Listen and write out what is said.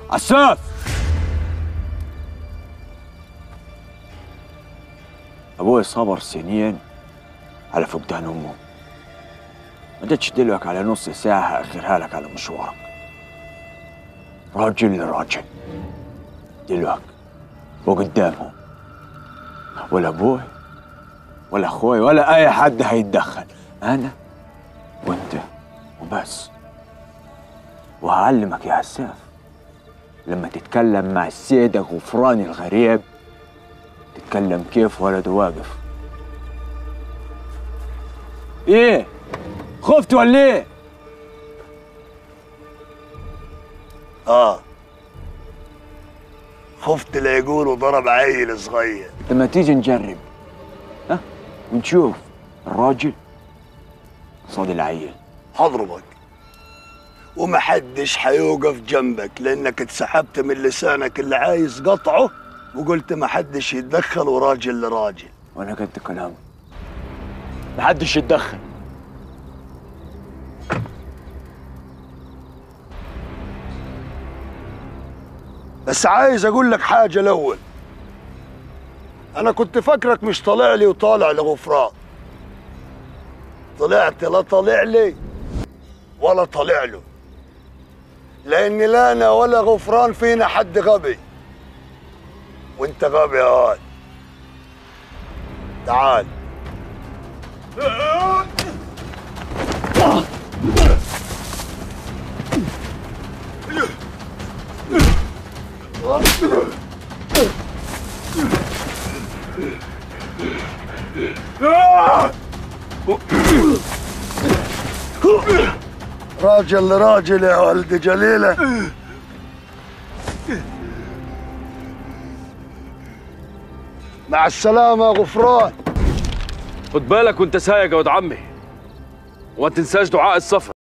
عساف ابوي صبر سنين على فقدان امه ما جتش دلوك على نص ساعة اخرها لك على مشوارك راجل لراجل دلوك وقدامهم ولا ابوي ولا اخوي ولا اي حد هيتدخل انا وانت وبس وهعلمك يا عساف لما تتكلم مع السيد غفران الغريب تتكلم كيف ولد واقف ايه خفت ولا ايه اه خفت لا يقولوا ضرب عيل صغير لما تيجي نجرب ها ونشوف الراجل صاد العيل هضربك ومحدش حيوقف جنبك لانك اتسحبت من لسانك اللي عايز قطعه وقلت محدش يتدخل وراجل لراجل وانا قد كلام محدش يتدخل بس عايز اقول لك حاجه الاول انا كنت فاكرك مش طالع لي وطالع لغفران طلعت لا طالع لي ولا طالع له لان لا انا ولا غفران فينا حد غبي وانت غبي يا واد تعال راجل لراجل يا ولد جليله مع السلامه يا غفران خد بالك وانت سايق يا ولد عمي وما تنساش دعاء السفر